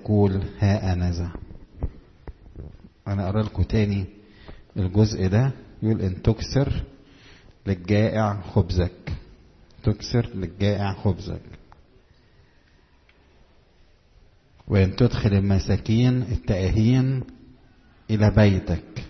فيقول ها أنا ذا أنا أقرأ لكم تاني الجزء ده يقول إن تكسر للجائع خبزك تكسر للجائع خبزك وإن تدخل المساكين التائهين إلى بيتك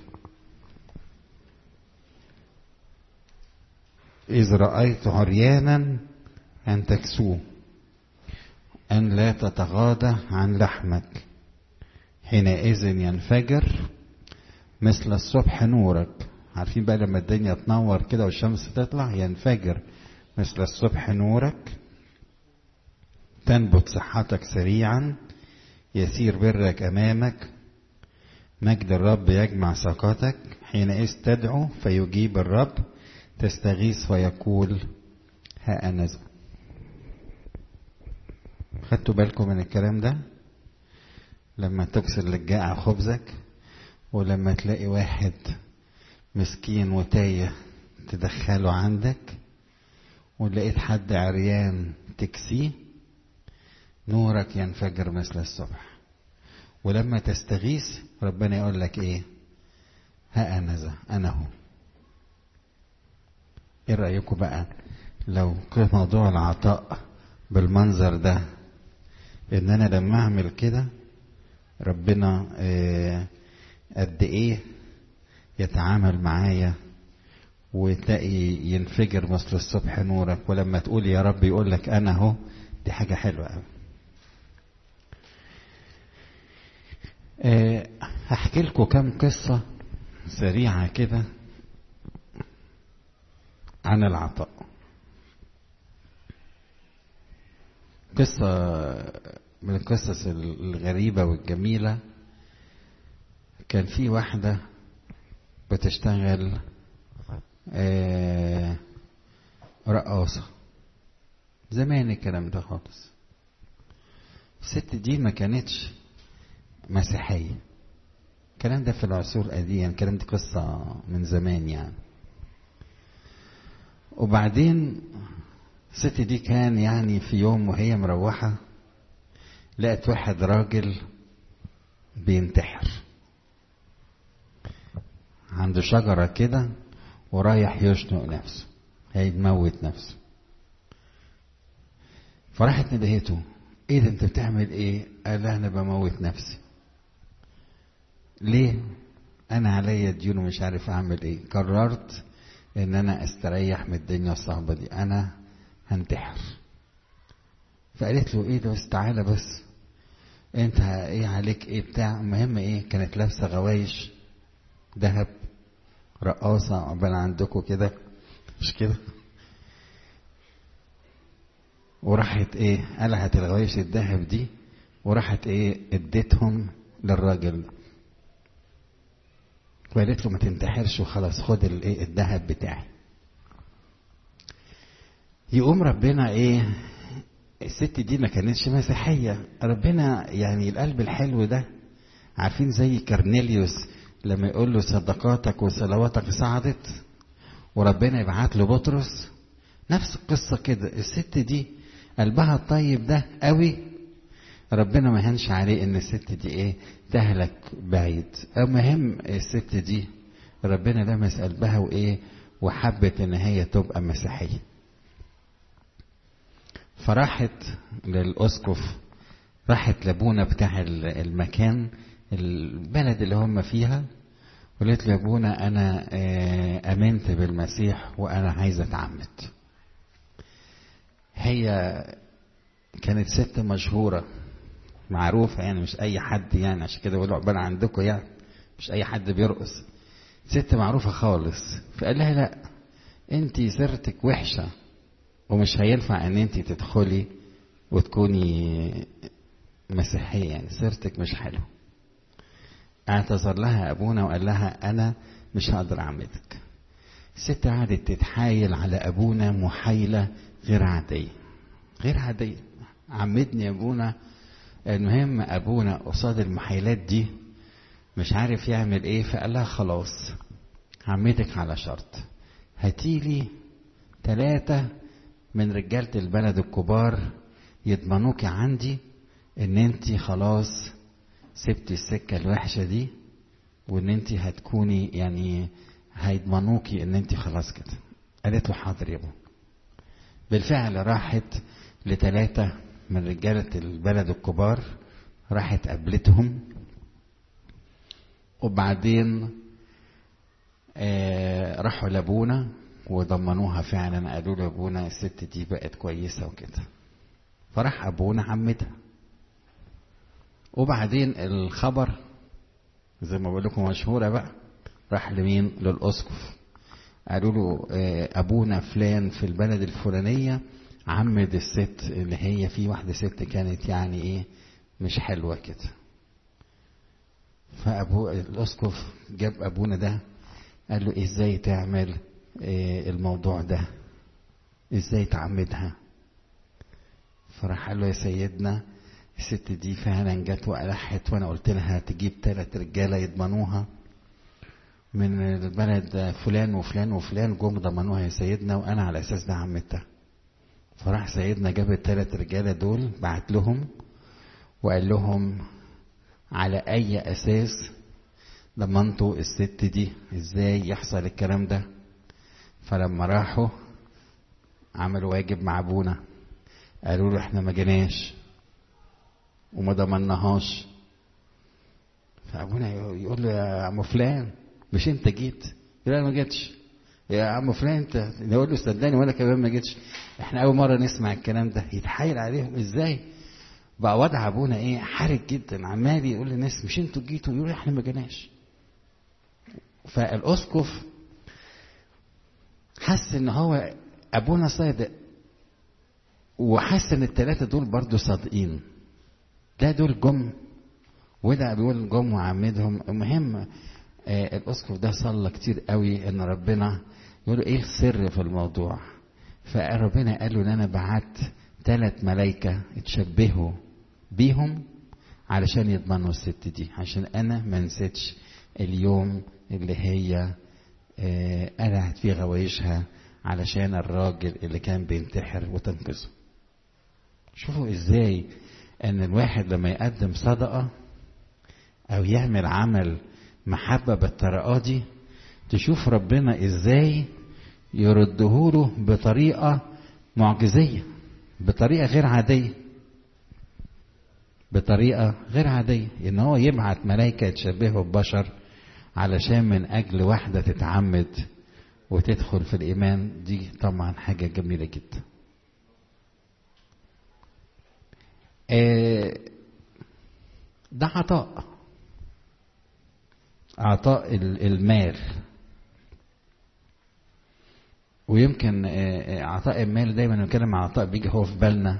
إذ رأيت عريانا أن تكسوه أن لا تتغاضى عن لحمك حينئذ ينفجر مثل الصبح نورك عارفين بقى لما الدنيا تنور كده والشمس تطلع ينفجر مثل الصبح نورك تنبت صحتك سريعا يسير برك أمامك مجد الرب يجمع ساقاتك حينئذ تدعو فيجيب الرب تستغيث فيقول ها أنا ذا خدتوا بالكم من الكلام ده لما تكسر للجائع خبزك ولما تلاقي واحد مسكين وتايه تدخله عندك ولقيت حد عريان تكسيه نورك ينفجر مثل الصبح ولما تستغيث ربنا يقول لك ايه ها انا ذا انا هو ايه رايكم بقى لو كان موضوع العطاء بالمنظر ده ان انا لما اعمل كده ربنا آه قد ايه يتعامل معايا وتلاقي ينفجر مثل الصبح نورك ولما تقول يا رب يقول لك انا اهو دي حاجه حلوه قوي أه هحكي لكم كم قصة سريعة كده عن العطاء قصة من القصص الغريبة والجميلة كان في واحدة بتشتغل أه رقاصة زمان الكلام ده خالص الست دي ما كانتش مسيحية الكلام ده في العصور القديمة الكلام دي قصة من زمان يعني وبعدين الست دي كان يعني في يوم وهي مروحة لقت واحد راجل بينتحر عنده شجرة كده ورايح يشنق نفسه هيتموت نفسه فراحت ندهته ايه ده انت بتعمل ايه قال لها انا بموت نفسي ليه انا عليا ديون ومش عارف اعمل ايه قررت ان انا استريح من الدنيا الصعبة دي انا هنتحر فقالت له ايه ده بس تعالى بس انت ايه عليك ايه بتاع المهم ايه كانت لابسة غوايش ذهب رقاصة عقبال عندكم كده مش كده وراحت ايه قلعت الغوايش الذهب دي وراحت ايه اديتهم للراجل وقالت له ما تنتحرش وخلاص خد الايه الذهب بتاعي يقوم ربنا ايه الست دي ما كانتش مسيحيه ربنا يعني القلب الحلو ده عارفين زي كرنيليوس لما يقول له صدقاتك وصلواتك صعدت وربنا يبعت له بطرس نفس القصه كده الست دي قلبها الطيب ده قوي ربنا ما هنش عليه ان الست دي ايه تهلك بعيد المهم الست دي ربنا لمس قلبها وايه وحبت ان هي تبقى مسيحيه فراحت للاسقف راحت لابونا بتاع المكان البلد اللي هم فيها وقالت له يا ابونا انا امنت بالمسيح وانا عايزه اتعمد هي كانت ست مشهوره معروفه يعني مش اي حد يعني عشان كده بقولوا عقبال عندكم يعني مش اي حد بيرقص ست معروفه خالص فقال لها لا انت سيرتك وحشه ومش هينفع ان انت تدخلي وتكوني مسيحيه يعني سيرتك مش حلوه اعتذر لها ابونا وقال لها انا مش هقدر اعمدك الست قعدت تتحايل على ابونا محايله غير عاديه غير عاديه عمدني يا ابونا المهم ابونا قصاد المحايلات دي مش عارف يعمل ايه فقال لها خلاص عمدك على شرط هاتيلي ثلاثة من رجالة البلد الكبار يضمنوك عندي ان انت خلاص سبتي السكة الوحشة دي وان انت هتكوني يعني هيضمنوكي ان انت خلاص كده قالت له حاضر يا ابو بالفعل راحت لثلاثة من رجالة البلد الكبار راحت قابلتهم وبعدين آه راحوا لابونا وضمنوها فعلا قالوا له ابونا الست دي بقت كويسة وكده فراح ابونا عمتها وبعدين الخبر زي ما بقول لكم مشهورة بقى راح لمين للأسقف قالوا له أبونا فلان في البلد الفلانية عمد الست اللي هي في واحدة ست كانت يعني إيه مش حلوة كده فأبو الأسقف جاب أبونا ده قال له إزاي تعمل إيه الموضوع ده إزاي تعمدها فراح قال له يا سيدنا الست دي فعلا جت وألحت وأنا قلت لها تجيب ثلاث رجالة يضمنوها من البلد فلان وفلان وفلان جم ضمنوها يا سيدنا وأنا على أساس ده عمتها فراح سيدنا جاب الثلاث رجالة دول بعت لهم وقال لهم على أي أساس ضمنتوا الست دي إزاي يحصل الكلام ده فلما راحوا عملوا واجب مع أبونا قالوا له احنا ما جيناش وما ضمناهاش فابونا يقول له يا عم فلان مش انت جيت يقول انا ما جيتش يا عم فلان انت يقول له صدقني وانا كمان ما جيتش احنا اول مره نسمع الكلام ده يتحايل عليهم ازاي بقى وضع ابونا ايه حرج جدا عمال يقول للناس مش انتوا جيتوا يقول احنا ما جيناش فالاسقف حس ان هو ابونا صادق وحس ان الثلاثه دول برضو صادقين ده دول جم وده بيقول جم وعمدهم المهم آه الاسقف ده صلى كتير قوي ان ربنا يقول ايه السر في الموضوع فربنا قال له ان انا بعت ثلاث ملايكه اتشبهوا بيهم علشان يضمنوا الست دي عشان انا ما نسيتش اليوم اللي هي آه قلعت فيه غوايشها علشان الراجل اللي كان بينتحر وتنقذه شوفوا ازاي ان الواحد لما يقدم صدقه او يعمل عمل محبه بالطريقه دي تشوف ربنا ازاي يردهوله بطريقه معجزيه بطريقه غير عاديه بطريقه غير عاديه ان هو يبعت ملائكه يتشبهوا ببشر علشان من اجل واحده تتعمد وتدخل في الايمان دي طبعا حاجه جميله جدا ده عطاء عطاء المال ويمكن عطاء المال دايما نتكلم عن عطاء بيجي هو في بالنا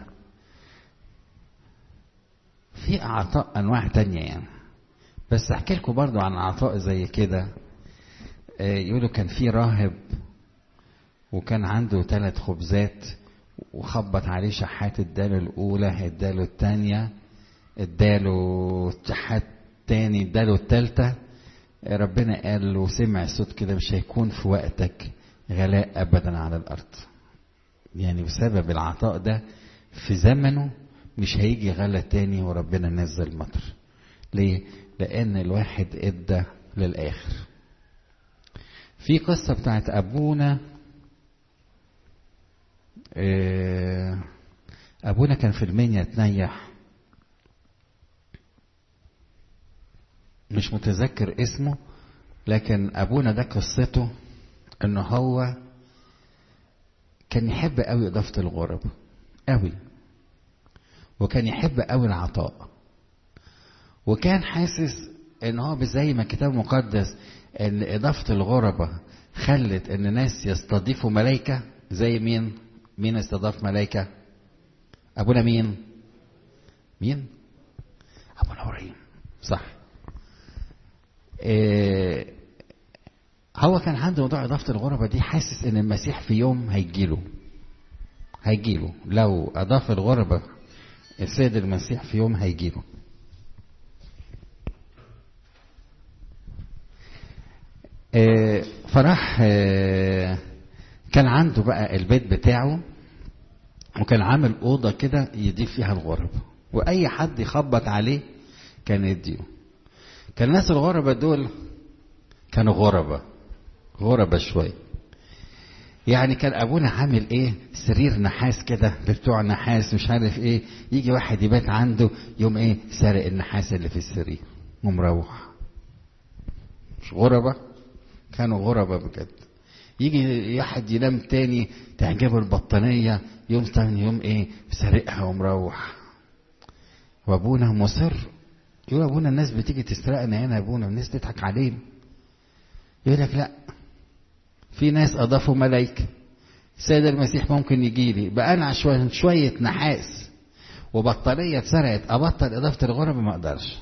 في عطاء انواع تانية يعني بس احكي لكم برضو عن عطاء زي كده يقولوا كان في راهب وكان عنده ثلاث خبزات وخبط عليه شحات اداله الاولى اداله الثانيه اداله شحات تاني اداله الثالثه ربنا قال له سمع صوت كده مش هيكون في وقتك غلاء ابدا على الارض يعني بسبب العطاء ده في زمنه مش هيجي غلا تاني وربنا نزل مطر ليه لان الواحد ادى للاخر في قصة بتاعت أبونا أبونا كان في المنيا تنيح مش متذكر اسمه لكن أبونا ده قصته إن هو كان يحب قوي إضافة الغرب قوي وكان يحب قوي العطاء وكان حاسس إن هو زي ما الكتاب المقدس ان اضافه الغربة خلت ان ناس يستضيفوا ملائكه زي مين مين استضاف ملائكه ابونا مين مين ابونا ابراهيم صح إيه هو كان عنده موضوع اضافه الغربة دي حاسس ان المسيح في يوم هيجيله هيجيله لو اضاف الغربة السيد المسيح في يوم هيجيله فراح كان عنده بقى البيت بتاعه وكان عامل أوضة كده يضيف فيها الغرب واي حد يخبط عليه كان يديله كان الناس الغربة دول كانوا غربة غربة شوية يعني كان ابونا عامل ايه سرير نحاس كده بتوع نحاس مش عارف ايه يجي واحد يبات عنده يوم ايه سارق النحاس اللي في السرير ومروح مش غربة كانوا غربة بجد يجي واحد ينام تاني تعجبه البطانية يوم تاني يوم ايه سارقها ومروح وابونا مصر يقول ابونا الناس بتيجي تسرقنا هنا يا ابونا الناس تضحك علينا يقول لك لا في ناس اضافوا ملايكه السيد المسيح ممكن يجي لي بقى انا شويه شويه نحاس وبطاريه اتسرقت ابطل اضافه الغرب ما اقدرش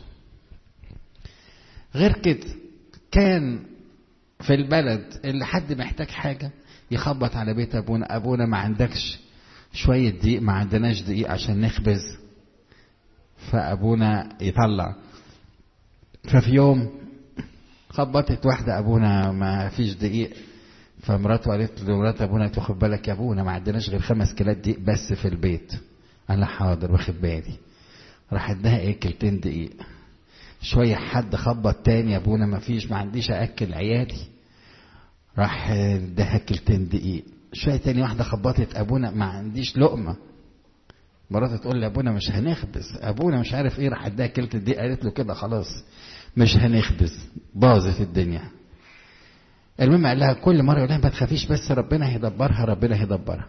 غير كده كان في البلد اللي حد محتاج حاجه يخبط على بيت ابونا ابونا ما عندكش شويه دقيق ما عندناش دقيق عشان نخبز فابونا يطلع ففي يوم خبطت واحده ابونا ما فيش دقيق فمراته قالت له مرات ابونا تاخد بالك يا ابونا ما عندناش غير خمس كيلات دقيق بس في البيت قال لها حاضر واخد بالي راح اداها ايه كيلتين دقيق شويه حد خبط تاني يا ابونا ما فيش ما عنديش اكل عيالي راح اداها كيلتين دقيق شويه تاني واحده خبطت ابونا ما عنديش لقمه مراته تقول لي ابونا مش هنخبز ابونا مش عارف ايه راح اداها كيلت الدقيق قالت له كده خلاص مش هنخبز باظت الدنيا المهم قال لها كل مره يقول لها ما تخافيش بس ربنا هيدبرها ربنا هيدبرها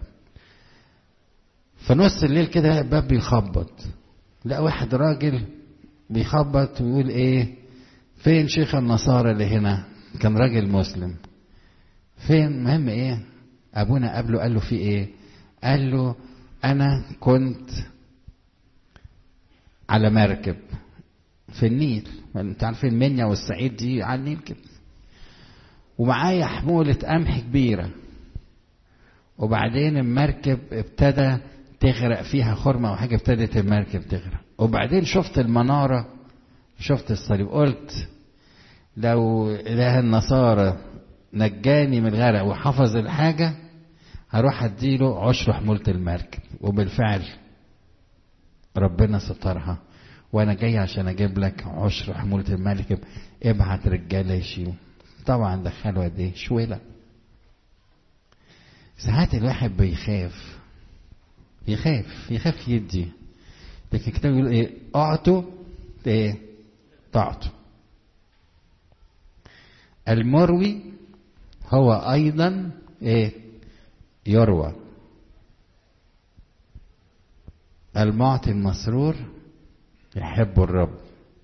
فنص الليل كده الباب بيخبط لقى واحد راجل بيخبط ويقول ايه فين شيخ النصارى اللي هنا كان راجل مسلم فين المهم ايه ابونا قابله قال له في ايه قال له انا كنت على مركب في النيل انت عارفين منيا والصعيد دي على النيل كده ومعايا حمولة قمح كبيرة وبعدين المركب ابتدى تغرق فيها خرمة وحاجة ابتدت المركب تغرق وبعدين شفت المنارة شفت الصليب قلت لو إله النصارى نجاني من الغرق وحفظ الحاجة هروح اديله عشر حمولة المركب وبالفعل ربنا سترها وانا جاي عشان اجيب لك عشر حمولة المركب ابعت رجالة يشيلوا طبعا دخلوا قد ايه شويلة ساعات الواحد بيخاف يخاف يخاف يدي لكن الكتاب يقول ايه اعطوا ايه تعطوا المروي هو ايضا ايه يروى المعطي المسرور يحب الرب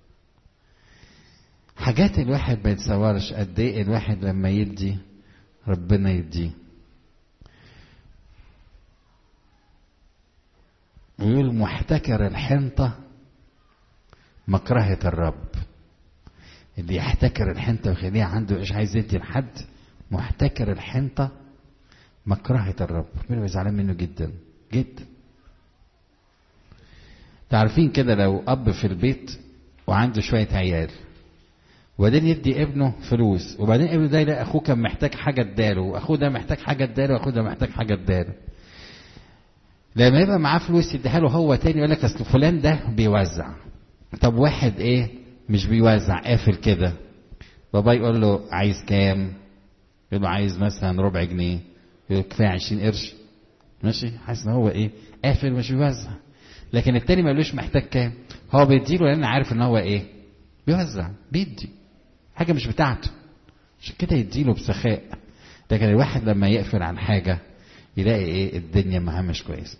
حاجات الواحد ما يتصورش قد ايه الواحد لما يدي ربنا يديه يقول محتكر الحنطة مكرهة الرب اللي يحتكر الحنطة ويخليها عنده مش عايز يدي لحد محتكر الحنطة مكرهة الرب ربنا زعلان منه جدا جدا تعرفين كده لو أب في البيت وعنده شوية عيال وبعدين يدي ابنه فلوس وبعدين ابنه ده يلاقي اخوه كان محتاج حاجه اداله واخوه ده محتاج حاجه اداله واخوه ده محتاج حاجه اداله لما يبقى معاه فلوس يديها له هو تاني يقول لك اصل فلان ده بيوزع طب واحد ايه مش بيوزع قافل كده بابا يقول له عايز كام يقول له عايز مثلا ربع جنيه يقول كفايه 20 قرش ماشي حاسس ان هو ايه قافل مش بيوزع لكن التاني ما يقولوش محتاج كام هو بيديله لان عارف ان هو ايه بيوزع بيدي حاجه مش بتاعته عشان كده يديله بسخاء لكن الواحد لما يقفل عن حاجه يلاقي ايه الدنيا معاه مش كويس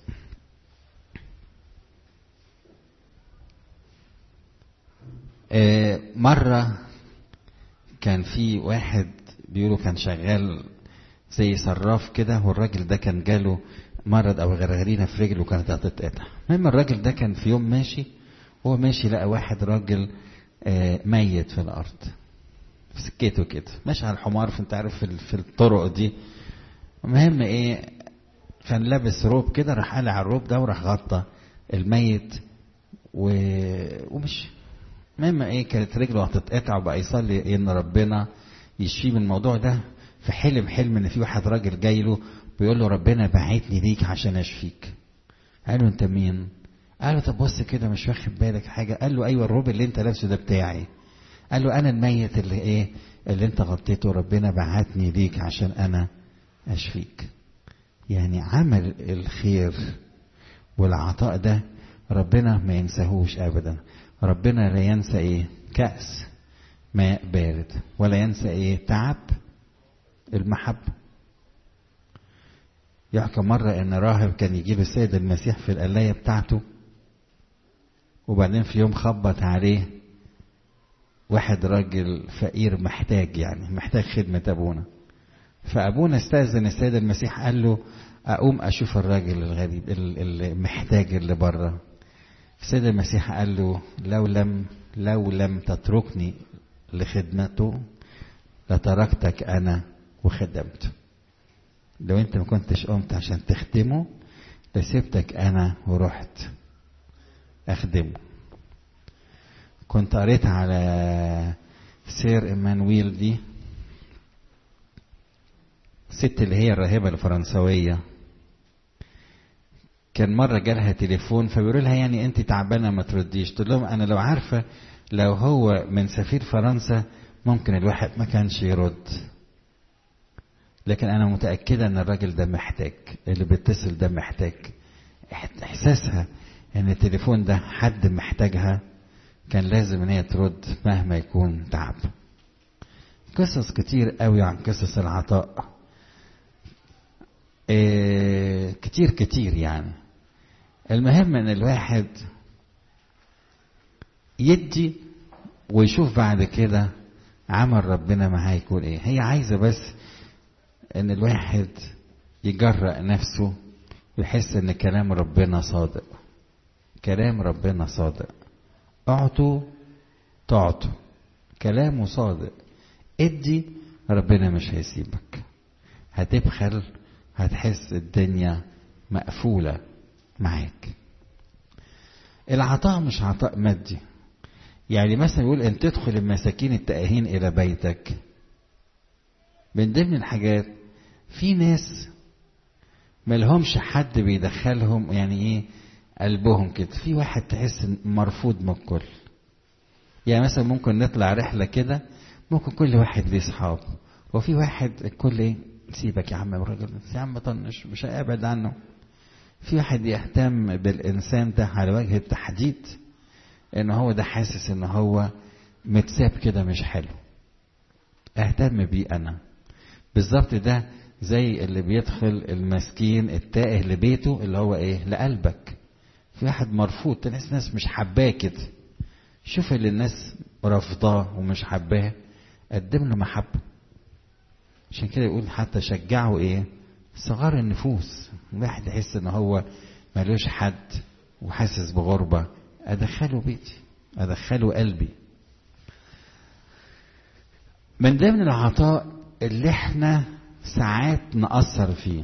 آه مرة كان في واحد بيقولوا كان شغال زي صراف كده والراجل ده كان جاله مرض او غرغرينه في رجله كانت هتتقطع المهم الراجل ده كان في يوم ماشي هو ماشي لقى واحد راجل آه ميت في الارض في سكته كده ماشي على الحمار فانت عارف في, في الطرق دي المهم ايه كان لابس روب كده راح قلع الروب ده وراح غطى الميت و... ومشي المهم ايه كانت رجله هتتقطع وبقى يصلي ان ربنا يشفيه من الموضوع ده فحلم حلم ان في واحد راجل جاي له بيقول له ربنا بعتني ليك عشان اشفيك قال له انت مين قال له طب بص كده مش واخد بالك حاجه قال له ايوه الروب اللي انت لابسه ده بتاعي قال له انا الميت اللي ايه اللي انت غطيته ربنا بعتني ليك عشان انا اشفيك يعني عمل الخير والعطاء ده ربنا ما ينساهوش ابدا ربنا لا ينسى ايه كأس ماء بارد ولا ينسى ايه تعب المحبة يحكى مرة ان راهب كان يجيب السيد المسيح في القلاية بتاعته وبعدين في يوم خبط عليه واحد راجل فقير محتاج يعني محتاج خدمة ابونا فابونا استاذن السيد المسيح قال له اقوم اشوف الراجل الغريب المحتاج اللي بره السيد المسيح قال له لو لم لو لم تتركني لخدمته لتركتك انا وخدمته لو انت ما كنتش قمت عشان تخدمه لسبتك انا ورحت اخدمه كنت قريت على سير ايمانويل دي الست اللي هي الراهبة الفرنسوية كان مرة جالها تليفون فبيقولوا لها يعني انت تعبانة ما ترديش تقول لهم انا لو عارفة لو هو من سفير فرنسا ممكن الواحد ما كانش يرد لكن انا متأكدة ان الراجل ده محتاج اللي بيتصل ده محتاج احساسها ان التليفون ده حد محتاجها كان لازم ان هي ترد مهما يكون تعب قصص كتير قوي عن قصص العطاء إيه كتير كتير يعني المهم ان الواحد يدي ويشوف بعد كده عمل ربنا معاه يكون ايه هي عايزه بس ان الواحد يجرأ نفسه ويحس ان كلام ربنا صادق كلام ربنا صادق اعطوا تعطوا كلامه صادق ادي ربنا مش هيسيبك هتبخل هتحس الدنيا مقفولة معاك العطاء مش عطاء مادي يعني مثلا يقول ان تدخل المساكين التائهين الى بيتك من ضمن الحاجات في ناس ملهمش حد بيدخلهم يعني ايه قلبهم كده في واحد تحس مرفوض من الكل يعني مثلا ممكن نطلع رحله كده ممكن كل واحد ليه اصحاب وفي واحد الكل ايه سيبك يا عم الراجل يا عم طنش مش هابعد عنه في واحد يهتم بالانسان ده على وجه التحديد ان هو ده حاسس ان هو متساب كده مش حلو اهتم بيه انا بالظبط ده زي اللي بيدخل المسكين التائه لبيته اللي هو ايه لقلبك في واحد مرفوض تحس ناس مش حباه كده شوف اللي الناس رافضاه ومش حباه قدم له محبه عشان كده يقول حتى شجعوا ايه صغار النفوس الواحد يحس ان هو ملوش حد وحاسس بغربة ادخله بيتي ادخله قلبي من ضمن العطاء اللي احنا ساعات نأثر فيه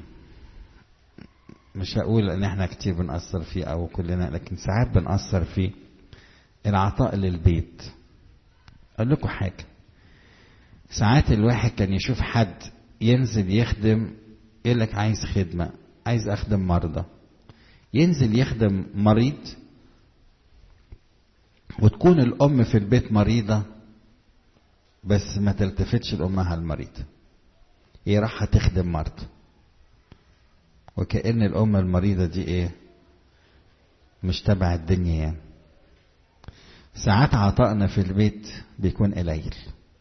مش هقول ان احنا كتير بنأثر فيه او كلنا لكن ساعات بنأثر فيه العطاء للبيت اقول لكم حاجه ساعات الواحد كان يشوف حد ينزل يخدم يقول لك عايز خدمة عايز أخدم مرضى ينزل يخدم مريض وتكون الأم في البيت مريضة بس ما تلتفتش لأمها المريض هي رايحة تخدم مرضى وكأن الأم المريضة دي إيه مش تبع الدنيا يعني ساعات عطائنا في البيت بيكون قليل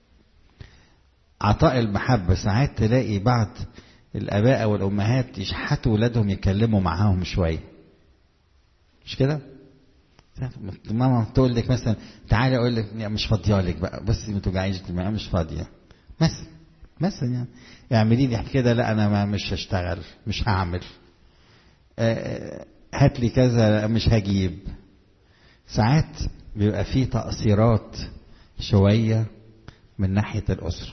عطاء المحبة ساعات تلاقي بعض الآباء أو الأمهات يشحتوا ولادهم يكلموا معاهم شوية مش كده؟ ماما تقول لك مثلا تعالي أقول لك مش فاضية لك بقى بس ما توجعيش دماغي مش فاضية مثلا مثلا يعني اعملي لي كده لا أنا ما مش هشتغل مش هعمل أه هات لي كذا مش هجيب ساعات بيبقى فيه تقصيرات شوية من ناحية الأسرة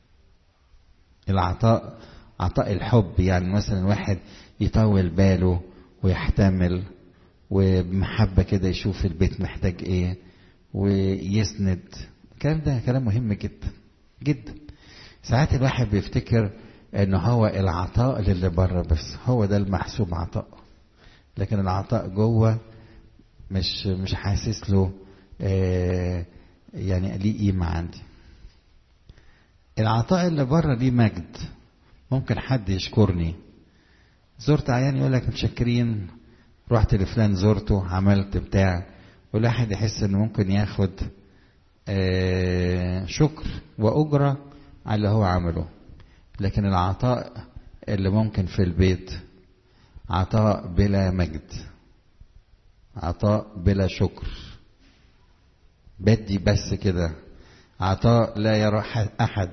العطاء عطاء الحب يعني مثلا واحد يطول باله ويحتمل وبمحبة كده يشوف البيت محتاج ايه ويسند الكلام ده كلام مهم جدا جدا ساعات الواحد بيفتكر ان هو العطاء للي بره بس هو ده المحسوب عطاء لكن العطاء جوه مش مش حاسس له آه يعني ليه قيمة عندي العطاء اللي بره ليه مجد ممكن حد يشكرني زرت عيان يقول لك متشكرين رحت لفلان زرته عملت بتاع والواحد يحس انه ممكن ياخد آه شكر واجره على اللي هو عمله لكن العطاء اللي ممكن في البيت عطاء بلا مجد عطاء بلا شكر بدي بس كده عطاء لا يرى احد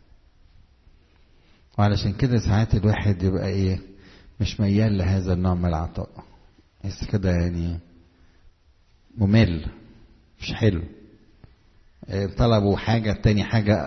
وعلشان كده ساعات الواحد يبقى ايه مش ميال لهذا النوع من العطاء بس كده يعني ممل مش حلو طلبوا حاجة تاني حاجة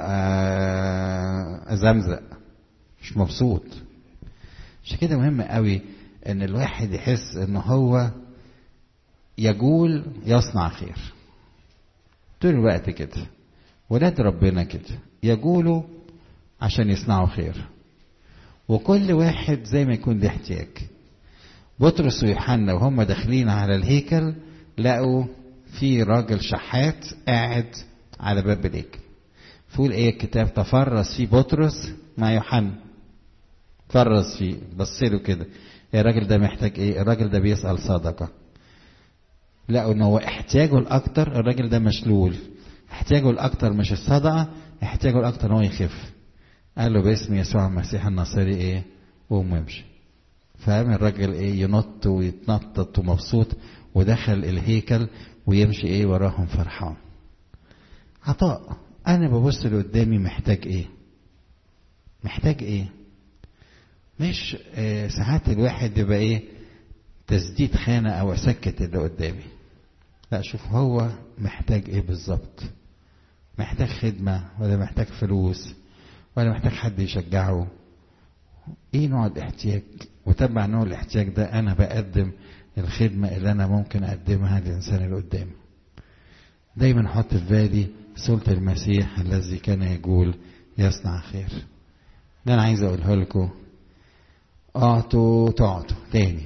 أزمزق مش مبسوط عشان كده مهم قوي ان الواحد يحس ان هو يقول يصنع خير طول الوقت كده ولاد ربنا كده يقولوا عشان يصنعوا خير وكل واحد زي ما يكون له احتياج بطرس ويوحنا وهم داخلين على الهيكل لقوا في راجل شحات قاعد على باب الهيكل فقول ايه الكتاب تفرس فيه بطرس مع يوحنا فرس فيه بص له كده الراجل ده محتاج ايه الراجل ده بيسأل صدقة لقوا ان هو احتياجه الاكتر الراجل ده مشلول احتياجه الاكتر مش الصدقة احتياجه الاكتر ان هو يخف قال له باسم يسوع المسيح الناصري ايه قوم وامشي فقام الراجل ايه ينط ويتنطط ومبسوط ودخل الهيكل ويمشي ايه وراهم فرحان عطاء انا ببص لقدامي محتاج ايه محتاج ايه مش آه ساعات الواحد يبقى ايه تسديد خانة او اسكت اللي قدامي لا شوف هو محتاج ايه بالظبط محتاج خدمة ولا محتاج فلوس ولا محتاج حد يشجعه ايه نوع الاحتياج وتبع نوع الاحتياج ده انا بقدم الخدمة اللي انا ممكن اقدمها للانسان اللي قدامي دايما احط في بالي صورة المسيح الذي كان يقول يصنع خير ده انا عايز اقوله لكم اعطوا تعطوا تاني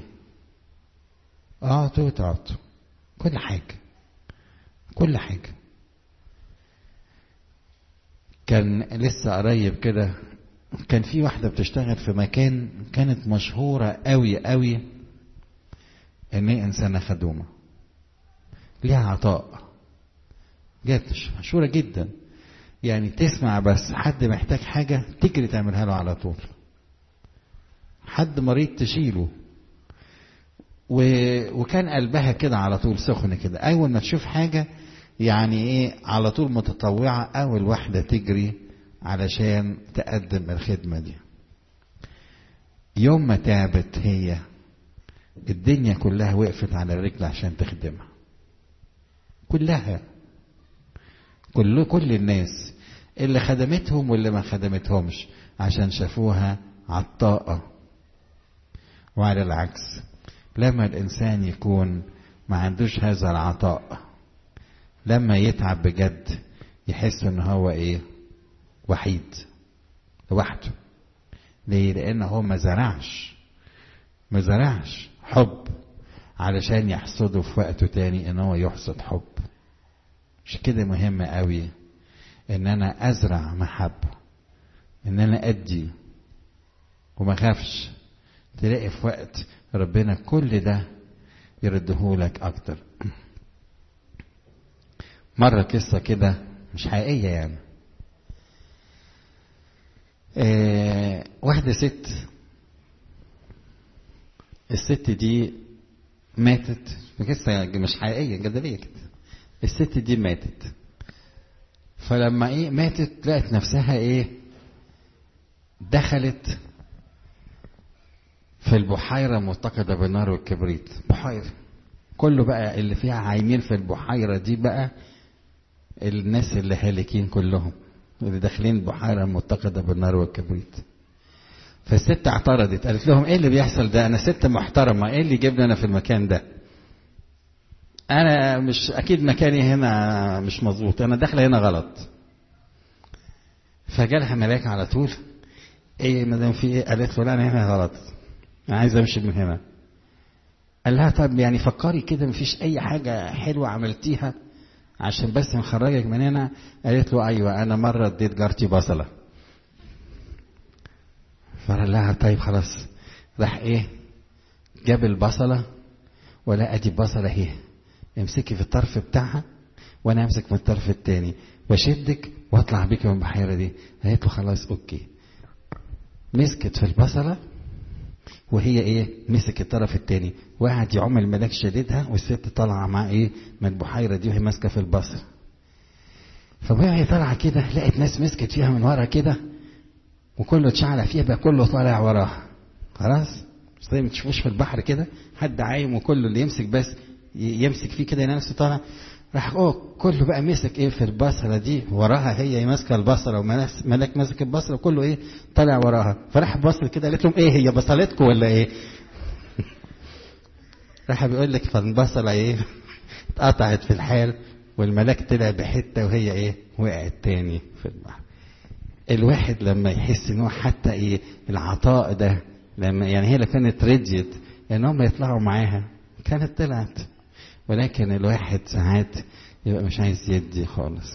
اعطوا تعطوا كل حاجة كل حاجة كان لسه قريب كده كان في واحدة بتشتغل في مكان كانت مشهورة قوي قوي ان هي انسانة خدومة ليها عطاء جت مشهورة جدا يعني تسمع بس حد محتاج حاجة تجري تعملها له على طول حد مريض تشيله و... وكان قلبها كده على طول سخن كده اول ما تشوف حاجة يعني ايه على طول متطوعة اول واحدة تجري علشان تقدم الخدمة دي يوم ما تعبت هي الدنيا كلها وقفت على الرجل عشان تخدمها كلها كل كل الناس اللي خدمتهم واللي ما خدمتهمش عشان شافوها عطاءة وعلى العكس لما الإنسان يكون ما عندوش هذا العطاء لما يتعب بجد يحس ان هو ايه وحيد لوحده ليه لان هو ما زرعش ما زرعش حب علشان يحصده في وقته تاني ان هو يحصد حب مش كده مهم قوي ان انا ازرع محبة ان انا ادي وما خافش تلاقي في وقت ربنا كل ده يردهولك اكتر مرة قصة كده مش حقيقية يعني آه واحدة ست الست دي ماتت قصة مش حقيقية جدلية كده الست دي ماتت فلما ايه ماتت لقت نفسها ايه دخلت في البحيرة متقدة بالنار والكبريت بحيرة كله بقى اللي فيها عايمين في البحيرة دي بقى الناس اللي هالكين كلهم اللي داخلين بحيرة متقدة بالنار والكبريت فالست اعترضت قالت لهم ايه اللي بيحصل ده انا ست محترمة ايه اللي جبني انا في المكان ده انا مش اكيد مكاني هنا مش مظبوط انا داخله هنا غلط فجالها ملاك على طول ايه مدام في ايه قالت له لا انا هنا غلط انا عايز امشي من هنا قال لها طب يعني فكري كده مفيش اي حاجة حلوة عملتيها عشان بس نخرجك من هنا قالت له ايوه انا مرة اديت جارتي بصلة فقال لها طيب خلاص راح ايه جاب البصلة ولا ادي بصلة اهي امسكي في الطرف بتاعها وانا امسك في الطرف التاني واشدك واطلع بيك من البحيرة دي قالت له خلاص اوكي مسكت في البصلة وهي ايه مسك الطرف التاني وقعد يعم الملاك شديدها والست طالعه مع ايه من البحيره دي وهي ماسكه في البصر فوهي طالعه كده لقت ناس مسكت فيها من ورا كده وكله اتشعل فيها بقى كله طالع وراها خلاص زي ما تشوفوش في البحر كده حد عايم وكله اللي يمسك بس يمسك فيه كده نفسه طالع راح اوه كله بقى مسك ايه في البصره دي وراها هي ماسكه البصره وملاك ماسك البصره وكله ايه طالع وراها فراح بصل كده قالت لهم ايه هي بصلتكم ولا ايه؟ راح بيقول لك فالبصله ايه؟ اتقطعت في الحال والملاك طلع بحته وهي ايه؟ وقعت تاني في البحر. الواحد لما يحس ان هو حتى ايه العطاء ده لما يعني هي اللي كانت رجت ان هم يطلعوا معاها كانت طلعت ولكن الواحد ساعات يبقى مش عايز يدي خالص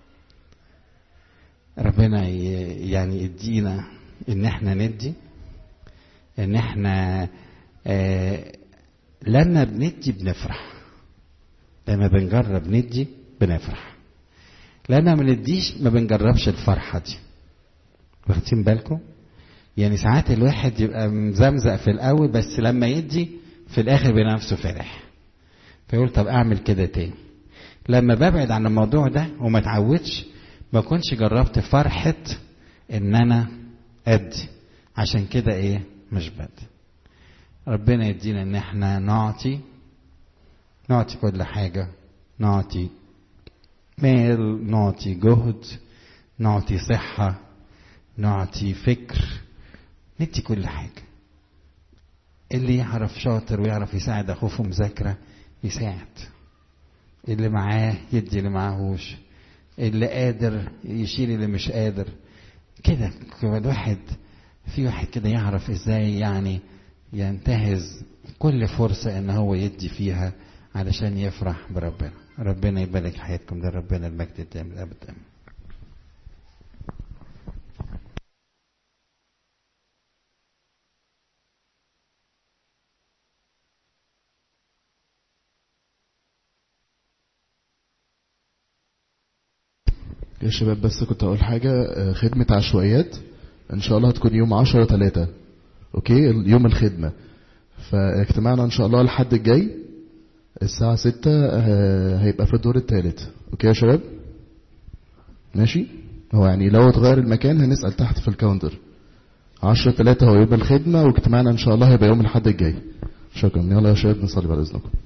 ربنا يعني يدينا ان احنا ندي ان احنا آه لما بندي بنفرح لما بنجرب ندي بنفرح لما ما نديش ما بنجربش الفرحة دي واخدين بالكم يعني ساعات الواحد يبقى مزمزق في الاول بس لما يدي في الاخر بنفسه فرح فيقول طب اعمل كده تاني لما ببعد عن الموضوع ده وما اتعودش ما كنتش جربت فرحة ان انا ادي عشان كده ايه مش بدي ربنا يدينا ان احنا نعطي نعطي كل حاجة نعطي مال نعطي جهد نعطي صحة نعطي فكر ندي كل حاجة اللي يعرف شاطر ويعرف يساعد اخوه في مذاكره يساعد اللي معاه يدي اللي معاهوش اللي قادر يشيل اللي مش قادر كده الواحد في واحد كده يعرف ازاي يعني ينتهز كل فرصة ان هو يدي فيها علشان يفرح بربنا ربنا يبارك حياتكم ده ربنا المجد الدائم الابد امين يا شباب بس كنت اقول حاجة خدمة عشوائيات ان شاء الله هتكون يوم عشرة تلاتة اوكي يوم الخدمة فاجتماعنا ان شاء الله الحد الجاي الساعة ستة هيبقى في الدور الثالث اوكي يا شباب ماشي هو يعني لو اتغير المكان هنسأل تحت في الكاونتر عشرة تلاتة هو يوم الخدمة واجتماعنا ان شاء الله هيبقى يوم الحد الجاي شكرا يلا يا شباب نصلي بعد اذنكم